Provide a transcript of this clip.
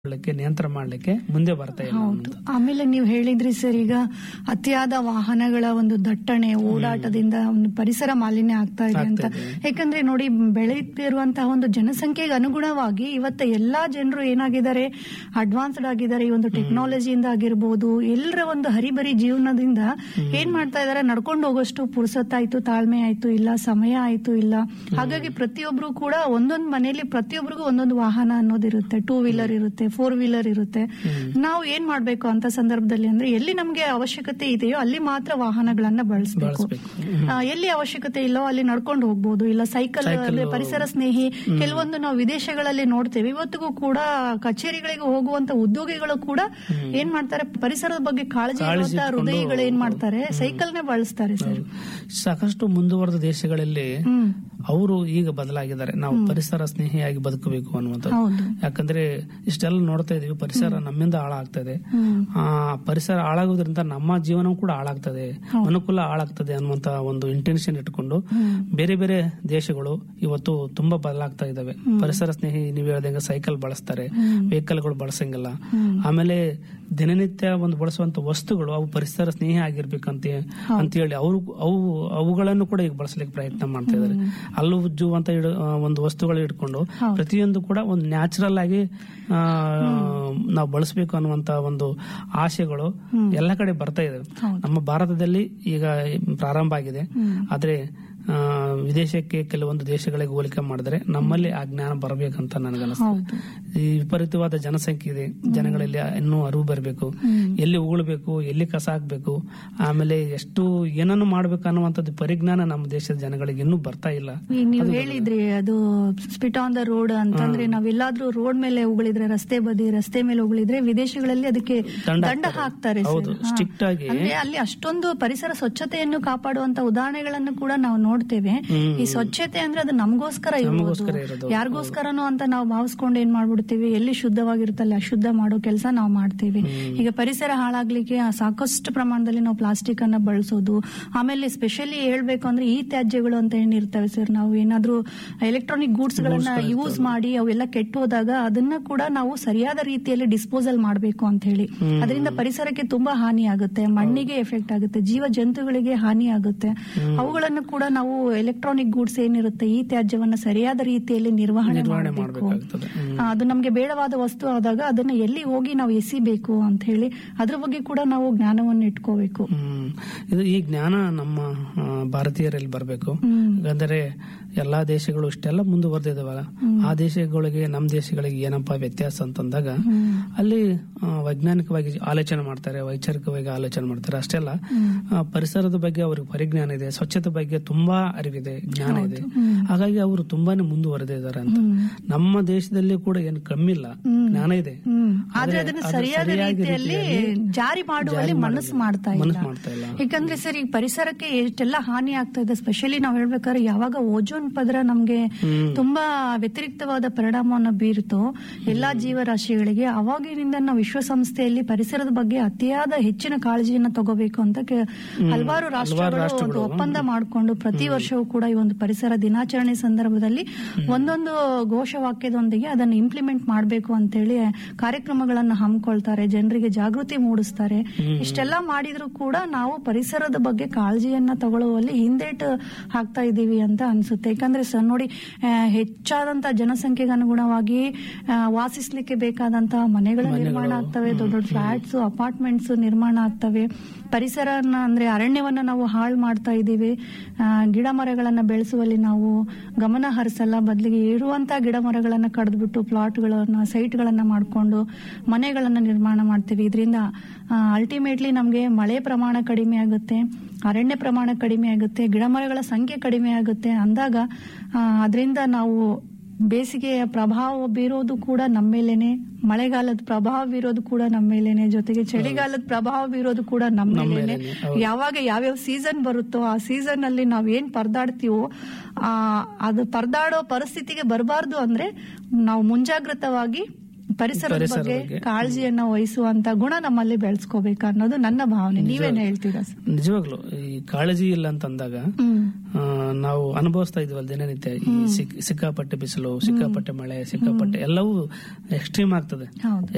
ಮಾಡ್ಲಿಕ್ಕೆ ನಿಯಂತ್ರಣ ಮಾಡ್ಲಿಕ್ಕೆ ಮುಂದೆ ಬರ್ತಾ ಇಲ್ಲ ಹೌದು ಆಮೇಲೆ ನೀವು ಹೇಳಿದ್ರಿ ಸರ್ ಈಗ ಅತಿಯಾದ ವಾಹನಗಳ ಒಂದು ದಟ್ಟಣೆ ಓಡಾಟದಿಂದ ಒಂದು ಪರಿಸರ ಮಾಲಿನ್ಯ ಆಗ್ತಾ ಇದೆ ಅಂತ ಯಾಕಂದ್ರೆ ನೋಡಿ ಬೆಳೆಯುತ್ತಿರುವಂತಹ ಒಂದು ಜನಸಂಖ್ಯೆಗೆ ಅನುಗುಣವಾಗಿ ಇವತ್ತು ಎಲ್ಲಾ ಜನರು ಏನಾಗಿದ್ದಾರೆ ಅಡ್ವಾನ್ಸ್ಡ್ ಆಗಿದ್ದಾರೆ ಈ ಒಂದು ಟೆಕ್ನಾಲಜಿಯಿಂದ ಆಗಿರ್ಬೋದು ಎಲ್ಲರ ಒಂದು ಹರಿಬರಿ ಜೀವನದಿಂದ ಏನ್ ಮಾಡ್ತಾ ಇದಾರೆ ನಡ್ಕೊಂಡು ಹೋಗೋಷ್ಟು ಪುರ್ಸತ್ತಾಯ್ತು ತಾಳ್ಮೆ ಆಯ್ತು ಇಲ್ಲ ಸಮಯ ಆಯ್ತು ಇಲ್ಲ ಹಾಗಾಗಿ ಪ್ರತಿಯೊಬ್ರು ಕೂಡ ಒಂದೊಂದು ಮನೆಯಲ್ಲಿ ಪ್ರತಿಯೊಬ್ಬರಿಗೂ ಒಂದೊಂದು ವಾಹನ ಅನ್ನೋದಿರುತ್ತೆ ಟೂ ವೀಲರ್ ಇರುತ್ತೆ ಫೋರ್ ವೀಲರ್ ಇರುತ್ತೆ ನಾವು ಏನ್ ಮಾಡ್ಬೇಕು ಅಂತ ಸಂದರ್ಭದಲ್ಲಿ ಅಂದ್ರೆ ಎಲ್ಲಿ ನಮ್ಗೆ ಅವಶ್ಯಕತೆ ಇದೆಯೋ ಅಲ್ಲಿ ಮಾತ್ರ ವಾಹನಗಳನ್ನ ಬಳಸಬೇಕು ಎಲ್ಲಿ ಅವಶ್ಯಕತೆ ಇಲ್ಲೋ ಅಲ್ಲಿ ನಡ್ಕೊಂಡು ಹೋಗ್ಬೋದು ಇಲ್ಲ ಸೈಕಲ್ ಅಂದ್ರೆ ಪರಿಸರ ಸ್ನೇಹಿ ಕೆಲವೊಂದು ನಾವು ವಿದೇಶಗಳಲ್ಲಿ ನೋಡ್ತೇವೆ ಇವತ್ತಿಗೂ ಕೂಡ ಕಚೇರಿಗಳಿಗೆ ಹೋಗುವಂತ ಉದ್ಯೋಗಿಗಳು ಕೂಡ ಏನ್ ಮಾಡ್ತಾರೆ ಪರಿಸರದ ಬಗ್ಗೆ ಕಾಳಜಿ ಇರುವಂತ ಹೃದಯಗಳು ಏನ್ ಮಾಡ್ತಾರೆ ಸೈಕಲ್ ನೇ ಬಳಸ್ತಾರೆ ಸರ್ ಸಾಕಷ್ಟು ಮುಂದುವರೆದ ದೇಶಗಳಲ್ಲಿ ಹ್ಮ್ ಅವರು ಈಗ ಬದಲಾಗಿದ್ದಾರೆ ನಾವು ಪರಿಸರ ಸ್ನೇಹಿಯಾಗಿ ಬದುಕಬೇಕು ಅನ್ನುವಂಥದ್ದು ಹೌದು ಯಾಕಂದ್ರೆ ಇಷ್ಟೆಲ್ಲ ನೋಡ್ತಾ ಇದೀವಿ ಪರಿಸರ ನಮ್ಮಿಂದ ಹಾಳಾಗ್ತದೆ ಹ್ಮ್ ಆ ಪರಿಸರ ಹಾಳಾಗೋದ್ರಿಂದ ನಮ್ಮ ಜೀವನ ಕೂಡ ಹಾಳಾಗ್ತದೆ ಅನುಕೂಲ ಹಾಳಾಗ್ತದೆ ಅನ್ನುವಂತ ಒಂದು ಇಂಟೆನ್ಷನ್ ಇಟ್ಕೊಂಡು ಬೇರೆ ಬೇರೆ ದೇಶಗಳು ಇವತ್ತು ತುಂಬಾ ಬದಲಾಗ್ತಾ ಇದಾವೆ ಪರಿಸರ ಸ್ನೇಹಿ ನೀವು ಹೇಳ್ದಂಗೆ ಸೈಕಲ್ ಬಳಸ್ತಾರೆ ವೆಹಿಕಲ್ಗಳು ಬಳಸಂಗಿಲ್ಲ ಆಮೇಲೆ ದಿನನಿತ್ಯ ಒಂದು ಬಳಸುವಂತ ವಸ್ತುಗಳು ಅವು ಪರಿಸರ ಸ್ನೇಹಿ ಆಗಿರ್ಬೇಕಂತ ಅಂತ ಹೇಳಿ ಅವರು ಅವು ಅವುಗಳನ್ನು ಕೂಡ ಈಗ ಬಳಸಲಿಕ್ಕೆ ಪ್ರಯತ್ನ ಮಾಡ್ತಾ ಇದ್ದಾರೆ ಅಲ್ಲು ಉಜ್ಜು ಅಂತ ಇಡು- ಆ, ಒಂದು ವಸ್ತುಗಳು ಇಟ್ಕೊಂಡು ಪ್ರತಿಯೊಂದು ಕೂಡ ಒಂದು ನ್ಯಾಚುರಲ್ ಆಗಿ ಆ, ನಾವು ಬಳಸಬೇಕು ಅನ್ನುವಂತ ಒಂದು ಆಶೆಗಳು ಎಲ್ಲ ಕಡೆ ಬರ್ತಾ ಇದೆ ನಮ್ಮ ಭಾರತದಲ್ಲಿ ಈಗ ಪ್ರಾರಂಭ ಆಗಿದೆ ಆದ್ರೆ ಆ, ವಿದೇಶಕ್ಕೆ ಕೆಲವೊಂದು ದೇಶಗಳಿಗೆ ಹೋಲಿಕೆ ಮಾಡಿದ್ರೆ ನಮ್ಮಲ್ಲಿ ಆ ಜ್ಞಾನ ಬರಬೇಕಂತ ನನಗನ್ನಿಸ್ತದೆ ಹೌದು ಈ ವಿಪರೀತವಾದ ಜನಸಂಖ್ಯೆ ಇದೆ ಜನಗಳಲ್ಲಿ ಇನ್ನೂ ಅರಿವು ಬರಬೇಕು ಎಲ್ಲಿ ಉಗುಳ್ಬೇಕು ಎಲ್ಲಿ ಕಸ ಹಾಕ್ಬೇಕು ಆಮೇಲೆ ಎಷ್ಟು ಏನನ್ನು ಮಾಡ್ಬೇಕು ಅನ್ನುವಂಥದ್ದು ಪರಿಜ್ಞಾನ ನಮ್ಮ ದೇಶದ ಜನಗಳಿಗೆ ಇನ್ನೂ ಬರ್ತಾ ಇಲ್ಲ ಈಗ ನೀವು ಹೇಳಿದ್ರಿ ಅದು ಸ್ಪಿಟ್ ಆನ್ ದ ರೋಡ್ ಅಂತಂದ್ರೆ ನಾವೆಲ್ಲಾದ್ರೂ ರೋಡ್ ಮೇಲೆ ಉಗುಳಿದ್ರೆ ರಸ್ತೆ ಬದಿ ರಸ್ತೆ ಮೇಲೆ ಉಗುಳಿದ್ರೆ ವಿದೇಶಗಳಲ್ಲಿ ಅದಕ್ಕೆ ದಂಡ ದಂಡ ಹಾಕ್ತಾರೆ ಸರ್. ಹೌದು ಹಾ. ಸ್ಟ್ರಿಕ್ಟ್ ಆಗಿ ಅಂದ್ರೆ ಅಲ್ಲಿ ಅಷ್ಟೊಂದು ಪರಿಸರ ಸ್ವಚ್ಛತೆಯನ್ನು ಕಾಪಾಡುವಂತ ಉದಾಹರಣೆಗಳನ್ನು ಕೂಡ ನಾವು ನೋಡ್ತೇವೆ ಈ ಸ್ವಚ್ಛತೆ ಅಂದ್ರೆ ಅದು ನಮಗೋಸ್ಕರ ನಮಗೋಸ್ಕರ ಇರೋದು. ಯಾರಿಗೋಸ್ಕರನೋ ಅಂತ ನಾವು ಭಾವಿಸ್ಕೊಂಡು ಏನ್ ಮಾಡ್ಬಿಡ್ತೀವಿ ಎಲ್ಲಿ ಶುದ್ಧವಾಗಿರುತ್ತಲ್ಲ ಅಶುದ್ಧ ಮಾಡೋ ಕೆಲಸ ನಾವು ಮಾಡ್ತೀವಿ ಈಗ ಪರಿಸರ ಹಾಳಾಗ್ಲಿಕ್ಕೆ ಆ ಸಾಕಷ್ಟು ಪ್ರಮಾಣದಲ್ಲಿ ನಾವು ಪ್ಲಾಸ್ಟಿಕ್ ಅನ್ನ ಬಳಸೋದು ಆಮೇಲೆ ಸ್ಪೆಷಲಿ ಹೇಳ್ಬೇಕು ಅಂದ್ರೆ ಈ ತ್ಯಾಜ್ಯಗಳು ಅಂತ ಏನಿರ್ತವೆ ಸರ್ ನಾವು ಏನಾದ್ರೂ ಎಲೆಕ್ಟ್ರಾನಿಕ್ ಗೂಡ್ಸ್ ಗಳನ್ನ ಯೂಸ್ ಮಾಡಿ ಅವೆಲ್ಲ ಕೆಟ್ಟು ಹೋದಾಗ ಅದನ್ನ ಕೂಡ ನಾವು ಸರಿಯಾದ ರೀತಿಯಲ್ಲಿ ಡಿಸ್ಪೋಸಲ್ ಮಾಡಬೇಕು ಅಂತ ಹೇಳಿ ಅದರಿಂದ ಪರಿಸರಕ್ಕೆ ತುಂಬಾ ಹಾನಿ ಆಗುತ್ತೆ ಮಣ್ಣಿಗೆ ಎಫೆಕ್ಟ್ ಆಗುತ್ತೆ ಜೀವ ಜಂತುಗಳಿಗೆ ಹಾನಿ ಆಗುತ್ತೆ ಅವುಗಳನ್ನು ಕೂಡ ನಾವು ಎಲೆಕ್ಟ್ರಾನಿಕ್ ಗೂಡ್ಸ್ ಏನಿರುತ್ತೆ ಈ ತ್ಯಾಜ್ಯವನ್ನ ಸರಿಯಾದ ರೀತಿಯಲ್ಲಿ ನಿರ್ವಹಣೆ ನಿರ್ವಹಣೆ ಮಾಡಬೇಕು ಮಾಡಬೇಕಾಗ್ತದೆ ಅದು ನಮ್ಗೆ ಬೇಡವಾದ ವಸ್ತು ಆದಾಗ ಅದನ್ನ ಎಲ್ಲಿ ಹೋಗಿ ನಾವು ಎಸಿಬೇಕು ಅಂತ ಹೇಳಿ ಅದ್ರ ಬಗ್ಗೆ ಕೂಡ ನಾವು ಜ್ಞಾನವನ್ನು ಇಟ್ಕೋಬೇಕು ಹ್ಮ್ ಇದು ಈ ಜ್ಞಾನ ನಮ್ಮ ಆ, ಭಾರತೀಯರಲ್ಲಿ ಬರಬೇಕು ಹ್ಮ್ ಯಾಕಂದ್ರೆ ಎಲ್ಲಾ ದೇಶಗಳು ಇಷ್ಟೆಲ್ಲ ಮುಂದುವರೆದಿದಾವಲ್ಲ ಆ ದೇಶಗಳಿಗೆ ನಮ್ಮ ದೇಶಗಳಿಗೆ ಏನಪ್ಪಾ ವ್ಯತ್ಯಾಸ ಅಂತಂದಾಗ ಅಲ್ಲಿ ಆ, ವೈಜ್ಞಾನಿಕವಾಗಿ ಆಲೋಚನೆ ಮಾಡ್ತಾರೆ ವೈಚಾರಿಕವಾಗಿ ಆಲೋಚನೆ ಮಾಡ್ತಾರೆ ಅಷ್ಟೇ ಅಲ್ಲ ಆ, ಪರಿಸರದ ಬಗ್ಗೆ ಅವ್ರಿಗೆ ಪರಿಜ್ಞಾನ ಇದೆ ಸ್ವಚ್ಛತೆ ಬಗ್ಗೆ ತುಂಬಾ ಅರಿವಿದೆ ಜ್ಞಾನ ಇದೆ ಹಾಗಾಗಿ ಅವರು ತುಂಬಾನೇ ಮುಂದುವರೆದಿದ್ದಾರೆ ಅಂತ ನಮ್ಮ ದೇಶದಲ್ಲಿ ಕೂಡ ಏನು ಕಮ್ಮಿ ಇಲ್ಲ ಜ್ಞಾನ ಇದೆ ಹ್ಮ್ ಆದ್ರೆ ಆದ್ರೆ ಅದನ್ನ ಅದು ಸರಿಯಾದ ಸರಿಯಾಗಿ ರೀತಿಯಲ್ಲಿ ರೀತಿಯಲ್ಲಿ ಜಾರಿ ಮಾಡುವಲ್ಲಿ ಮನಸ್ಸು ಮಾಡ್ತಾ ಇಲ್ಲ ಮನಸ್ಸು ಮಾಡ್ತಾ ಇಲ್ಲ ಯಾಕಂದ್ರೆ ಸರ್ ಈಗ ಪರಿಸರಕ್ಕೆ ಎಷ್ಟೆಲ್ಲ ಹಾನಿ ಆಗ್ತಾ ಇದೆ ಸ್ಪೆಷಲಿ ನಾವ್ ಹೇಳ್ಬೇಕಾದ್ರೆ ಯಾವಾಗ ಓಜೋನ್ ಪದರ ನಮ್ಗೆ ತುಂಬಾ ವ್ಯತಿರಿಕ್ತವಾದ ಪರಿಣಾಮವನ್ನು ಬೀರುತ್ತೋ ಎಲ್ಲಾ ಜೀವರಾಶಿಗಳಿಗೆ ಅವಾಗಿನಿಂದ ನಾವು ವಿಶ್ವಸಂಸ್ಥೆಯಲ್ಲಿ ಪರಿಸರದ ಬಗ್ಗೆ ಅತಿಯಾದ ಹೆಚ್ಚಿನ ಕಾಳಜಿಯನ್ನ ತಗೋಬೇಕು ಅಂತ ಕೆ- ಹಲವಾರು ರಾಷ್ಟ್ರಗಳು ಒಂದು ಒಪ್ಪಂದ ಮಾಡಿಕೊಂಡು ಪ್ರತಿ ವರ್ಷವೂ ಕೂಡ ಈ ಒಂದು ಪರಿಸರ ದಿನಾಚರಣೆ ಸಂದರ್ಭದಲ್ಲಿ ಒಂದೊಂದು ಘೋಷವಾಕ್ಯದೊಂದಿಗೆ ಅದನ್ನು ಇಂಪ್ಲಿಮೆಂಟ್ ಮಾಡಬೇಕು ಅಂತೇಳಿ ಕಾರ್ಯಕ್ರಮಗಳನ್ನು ಹಮ್ಮಿಕೊಳ್ತಾರೆ ಜನರಿಗೆ ಜಾಗೃತಿ ಮೂಡಿಸ್ತಾರೆ ಇಷ್ಟೆಲ್ಲ ಮಾಡಿದ್ರು ಕೂಡ ನಾವು ಪರಿಸರದ ಬಗ್ಗೆ ಕಾಳಜಿಯನ್ನ ತಗೊಳ್ಳುವಲ್ಲಿ ಹಿಂದೇಟು ಹಾಕ್ತಾ ಇದ್ದೀವಿ ಅಂತ ಅನ್ಸುತ್ತೆ ಯಾಕಂದ್ರೆ ಸರ್ ನೋಡಿ ಆ, ಹೆಚ್ಚಾದಂತ ಜನಸಂಖ್ಯೆಗೆ ಅನುಗುಣವಾಗಿ ಆ, ವಾಸಿಸ್ಲಿಕ್ಕೆ ಬೇಕಾದಂತಹ ಮನೆಗಳ ನಿರ್ಮಾಣ ಆಗ್ತವೆ ದೊಡ್ಡ ದೊಡ್ಡ ಫ್ಲಾಟ್ಸ್ ಅಪಾರ್ಟ್ಮೆಂಟ್ಸ್ ನಿರ್ಮಾಣ ಆಗ್ತವೆ ಪರಿಸರನ ಅಂದ್ರೆ ಅರಣ್ಯವನ್ನ ನಾವು ಹಾಳು ಮಾಡ್ತಾ ಇದ್ದೀವಿ ಆ, ಗಿಡ ಮರಗಳನ್ನ ಬೆಳೆಸುವಲ್ಲಿ ನಾವು ಗಮನ ಹರಿಸಲ್ಲ ಬದಲಿಗೆ ಇರುವಂತಹ ಗಿಡ ಮರಗಳನ್ನ ಕಡಿದ್ಬಿಟ್ಟು ಪ್ಲಾಟ್ಗಳನ್ನ ಸೈಟ್ಗಳನ್ನ ಮಾಡ್ಕೊಂಡು ಮನೆಗಳನ್ನ ನಿರ್ಮಾಣ ಮಾಡ್ತೀವಿ ಇದರಿಂದ ಅಲ್ಟಿಮೇಟ್ಲಿ ನಮಗೆ ಮಳೆ ಪ್ರಮಾಣ ಕಡಿಮೆ ಆಗುತ್ತೆ ಅರಣ್ಯ ಪ್ರಮಾಣ ಕಡಿಮೆ ಆಗುತ್ತೆ ಗಿಡ ಮರಗಳ ಸಂಖ್ಯೆ ಕಡಿಮೆ ಆಗುತ್ತೆ ಅಂದಾಗ ಅದರಿಂದ ನಾವು ಬೇಸಿಗೆಯ ಪ್ರಭಾವ ಬೀರೋದು ಕೂಡ ನಮ್ಮ ಮೇಲೇನೆ ಮಳೆಗಾಲದ ಪ್ರಭಾವ ಬೀರೋದು ಕೂಡ ನಮ್ಮ ಮೇಲೇನೆ ಜೊತೆಗೆ ಚಳಿಗಾಲದ ಪ್ರಭಾವ ಬೀರೋದು ಕೂಡ ನಮ್ಮ ಮೇಲೇನೆ ಯಾವಾಗ ಯಾವ್ಯಾವ ಸೀಸನ್ ಬರುತ್ತೋ ಆ ಸೀಸನ್ ಅಲ್ಲಿ ನಾವ್ ಏನ್ ಪರದಾಡ್ತೀವೋ ಆ ಅದು ಪರದಾಡೋ ಪರಿಸ್ಥಿತಿಗೆ ಬರಬಾರ್ದು ಅಂದ್ರೆ ನಾವು ಮುಂಜಾಗ್ರತವಾಗಿ ಪರಿಸರದ ಬಗ್ಗೆ ಕಾಳಜಿಯನ್ನ ವಹಿಸುವಂತ ಗುಣ ನಮ್ಮಲ್ಲಿ ಬೆಳೆಸ್ಕೋಬೇಕು ಅನ್ನೋದು ನನ್ನ ಭಾವನೆ ನೀವೇನ್ ಹೇಳ್ತೀರಾ ಸರ್ ನಿಜವಾಗ್ಲು ಈ ಕಾಳಜಿ ಇಲ್ಲ ಅಂತಂದಾಗ ಹ್ಮ್ ಆ, ನಾವು ಅನುಭವಿಸ್ತಾ ಇದೀವಲ್ಲ ದಿನನಿತ್ಯ ಈ ಸಿಕ್- ಸಿಕ್ಕಾಪಟ್ಟೆ ಬಿಸಿಲು ಸಿಕ್ಕಾಪಟ್ಟೆ ಮಳೆ ಸಿಕ್ಕಾಪಟ್ಟೆ ಎಲ್ಲವೂ ಎಕ್ಸ್ಟ್ರೀಮ್ ಆಗ್ತದೆ ಹೌದು